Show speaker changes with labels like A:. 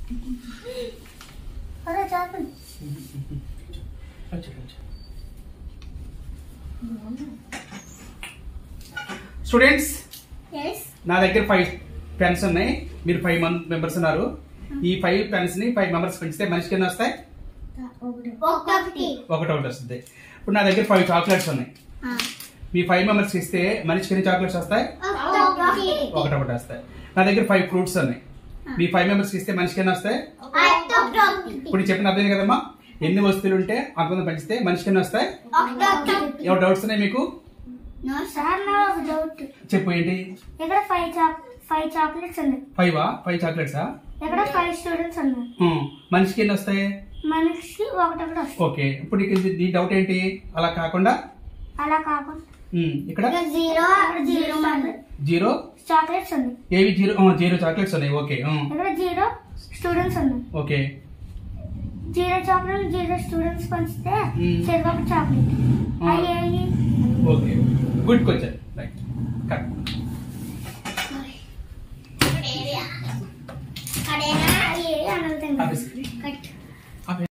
A: అరే చాపలు
B: students
A: yes
B: నా దగ్గర ఫైవ్ పెన్స్ ఉన్నాయి మీరు ఫైవ్ మెంబర్స్ ఉన్నారు ఈ ఫైవ్ పెన్స్ ని ఫైవ్ మెంబర్స్ పెంచితే మనిషికి ఎన్ని వస్తాయి
A: ఒకటి
B: ఒకటి ఒకటి వస్తుంది ఇప్పుడు నా దగ్గర ఫైవ్ చాక్లెట్స్ ఉన్నాయి మీ ఫైవ్ మెంబర్స్ ఇస్తే మనిషికి ఎన్ని చాక్లెట్స్ వస్తాయి
A: ఒకటి
B: ఒకటి ఒకటి వస్తాయి నా దగ్గర ఫైవ్ ఫ్రూట్స్ ఉన్నాయి మీ ఫైవ్ మెంబర్స్ ఇస్తే మనిషికి ఎన్ని వస్తాయి ఇప్పుడు నేను చెప్పిన అర్థం కదమ్మా ఎన్ని వస్తువులు ఉంటే అంతమంది పెంచితే మనిషికి ఎన్ని వస్తాయి ఏమైనా డౌట్స్ ఉన్నాయి మీకు
A: సార్ నా ఒక డౌట్
B: చెప్పు ఏంటి
A: ఇక్కడ ఫైవ్ చాక్ ఫైవ్ చాక్లెట్స్ ఉన్నాయి
B: ఫైవా ఫైవ్ చాక్లెట్సా
A: ఇక్కడ ఫైవ్ స్టూడెంట్స్ ఉన్నారు
B: మనిషికి ఎన్ని వస్తాయి
A: మనిషికి ఒకటి ఒకటి వస్తుంది
B: ఓకే ఇప్పుడు నీకు ఇది- ఈ డౌట్ ఏంటి అలా కాకుండా
A: అలా కాకుండా
B: ఉమ్, ఇక్కడ
A: జీరో జీరో
B: జీరో
A: చాక్లెట్స్ ఉన్నాయి
B: ఏవి జీరో ఆ, జీరో చాక్లెట్స్ ఉన్నాయి ఓకే ఆ,
A: ఇక్కడ జీరో స్టూడెంట్స్ ఉన్నాయి
B: okay
A: zero chocolate zero students పంచితే
B: మ్మ్.
A: చెరుకు ఒక చాక్లెట్
B: ఆ.
A: అవి అవి
B: okay good question right correct
A: అడేనా అవి అవి అనవుతాయి
B: ఆపేసి.
A: కట్